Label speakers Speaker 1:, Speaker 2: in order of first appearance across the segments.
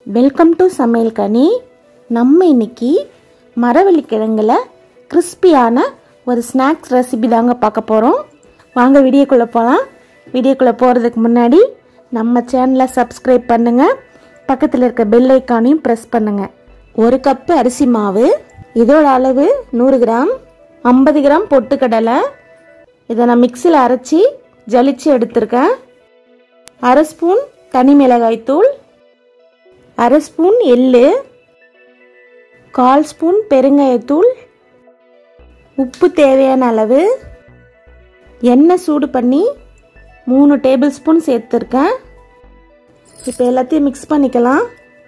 Speaker 1: welcome to சமையல் கனி நம்ம இன்னைக்கு மரவள்ளி கிழங்குல கிறிஸ்பியான ஒரு ஸ்நாக்ஸ் ரெசிபி தாங்க பார்க்க போகிறோம் வாங்க வீடியோக்குள்ளே போகலாம் வீடியோக்குள்ளே போகிறதுக்கு முன்னாடி நம்ம சேனலை சப்ஸ்கிரைப் பண்ணுங்கள் பக்கத்தில் இருக்க பெல் ஐக்கானையும் ப்ரெஸ் பண்ணுங்கள் ஒரு கப்பு அரிசி மாவு இதோட அளவு நூறு கிராம் ஐம்பது கிராம் பொட்டுக்கடலை இதை நான் மிக்சியில் அரைச்சி ஜலிச்சு எடுத்திருக்கேன் அரை ஸ்பூன் தனி மிளகாய் தூள் அரை ஸ்பூன் எள்ளு கால் ஸ்பூன் பெருங்காயத்தூள் உப்பு தேவையான அளவு எண்ணெய் சூடு பண்ணி மூணு டேபிள் ஸ்பூன் சேர்த்துருக்கேன் இப்போ எல்லாத்தையும் மிக்ஸ் பண்ணிக்கலாம்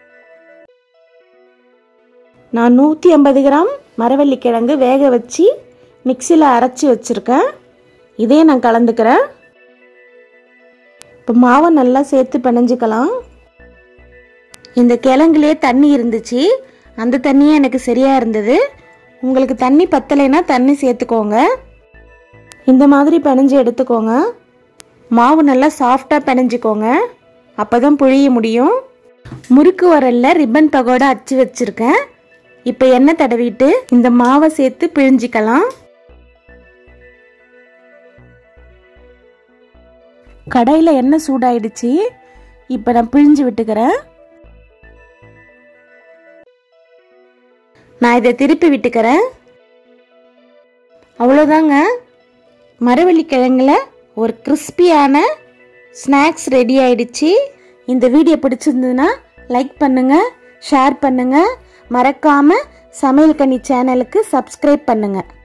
Speaker 1: நான் நூற்றி ஐம்பது கிராம் மரவள்ளி கிழங்கு வேக வச்சு மிக்சியில் அரைச்சி வச்சுருக்கேன் இதே நான் கலந்துக்கிறேன் இப்போ மாவை நல்லா சேர்த்து பிணைஞ்சிக்கலாம் இந்த கிழங்குலே தண்ணி இருந்துச்சு அந்த தண்ணியே எனக்கு சரியாக இருந்தது உங்களுக்கு தண்ணி பத்தலைன்னா தண்ணி சேர்த்துக்கோங்க இந்த மாதிரி பிணைஞ்சு எடுத்துக்கோங்க மாவு நல்லா சாஃப்டாக பிணைஞ்சிக்கோங்க அப்போ தான் புழிய முடியும் முறுக்கு வரல்ல ரிப்பன் பகோடா அச்சு வச்சுருக்கேன் இப்போ எண்ணெய் தடவிட்டு இந்த மாவை சேர்த்து பிழிஞ்சிக்கலாம் கடையில் எண்ணெய் சூடாயிடுச்சு இப்போ நான் பிழிஞ்சு விட்டுக்கிறேன் நான் இதை திருப்பி விட்டுக்கிறேன் அவ்வளோதாங்க மரவள்ளி கிழங்குல ஒரு கிறிஸ்பியான ஸ்நாக்ஸ் ரெடி ஆயிடுச்சு இந்த வீடியோ பிடிச்சிருந்ததுன்னா லைக் பண்ணுங்கள் ஷேர் பண்ணுங்கள் மறக்காமல் சமையல் கனி சேனலுக்கு சப்ஸ்கிரைப் பண்ணுங்கள்